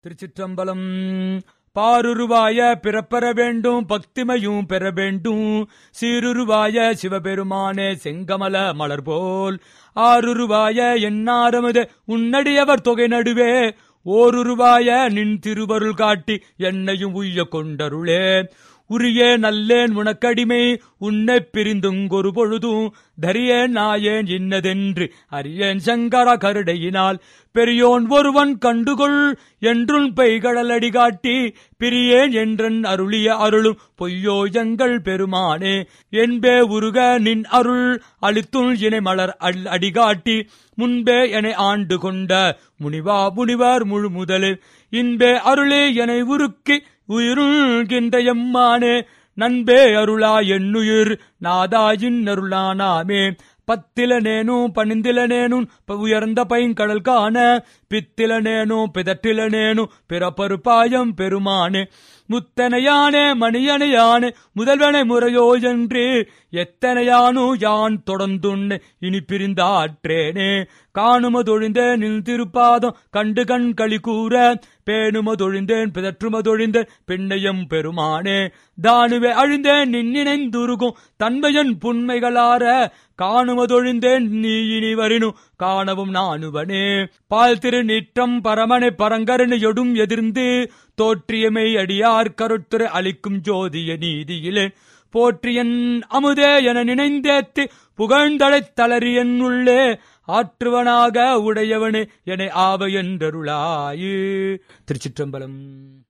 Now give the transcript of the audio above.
திருச்சிற்றம்பலம் பாருருவாய பிறப்பெற வேண்டும் பக்திமையும் பெற வேண்டும் சீருருவாய சிவபெருமானே செங்கமல மலர் போல் ஆருருவாய என்னாரமுத உன்னடியவர் தொகை நடுவே ஓருருவாய நின் திருவருள் காட்டி என்னையும் உய்ய கொண்டருளே உரியே நல்லேன் உனக்கடிமை உன்னை பிரிந்துங்கொரு பொழுதும் தரியேன் நாயேன் இன்னதென்று அறியேன் சங்கர கருடையினால் பெரியோன் ஒருவன் கண்டுகொள் என்றும் பெய்கடலடி காட்டி பிரியேன் என்றன் அருளிய அருளும் பொய்யோ எங்கள் பெருமானே என்பே உருக நின் அருள் அளித்துள் இணை மலர் அல் அடிகாட்டி முன்பே என ஆண்டு கொண்ட முனிவா முனிவர் முழு முதலே இன்பே அருளே என உருக்கி உயிருள்கின்ற எம்மானே நண்பே அருளா என்னுயிர் நாதாயின் அருளானாமே பத்திலனேனும் பணிந்திலனேனும் ப- உயர்ந்த பைங்கடல் காண பித்திலனேனும் பிதற்றிலனேனும் பிறப்பருப்பாயம் பெருமானே முத்தனையானே மணியனையானே முதல்வனை முறையோ என்று எத்தனையானு யான் தொடர்ந்துண்ணே இனி பிரிந்தாற்றேனே காணுமதொழிந்தேன் நின் திருப்பாதம் கண்டு கண் களி கூற பேணுமதொழிந்தேன் பிதற்றுமதொழிந்தேன் பின்னையம் பெருமானே தானுவே அழிந்தேன் நின் நினைந்துருகும் தன்மையன் புண்மைகளார காணுமதொழிந்தேன் நீ இனி வரினும் காணவும் நானுவனே பால் திரு நீற்றம் பரமனை பரங்கரனையொடும் எதிர்ந்து தோற்றியமை அடியார் கருத்துரை அளிக்கும் ஜோதிய நீதியிலே போற்றியன் அமுதே என நினைந்தேத்து புகழ்ந்தழைத் தளரியன் உள்ளே ஆற்றுவனாக உடையவனே என ஆவ என்றருளாயே திருச்சிற்றம்பலம்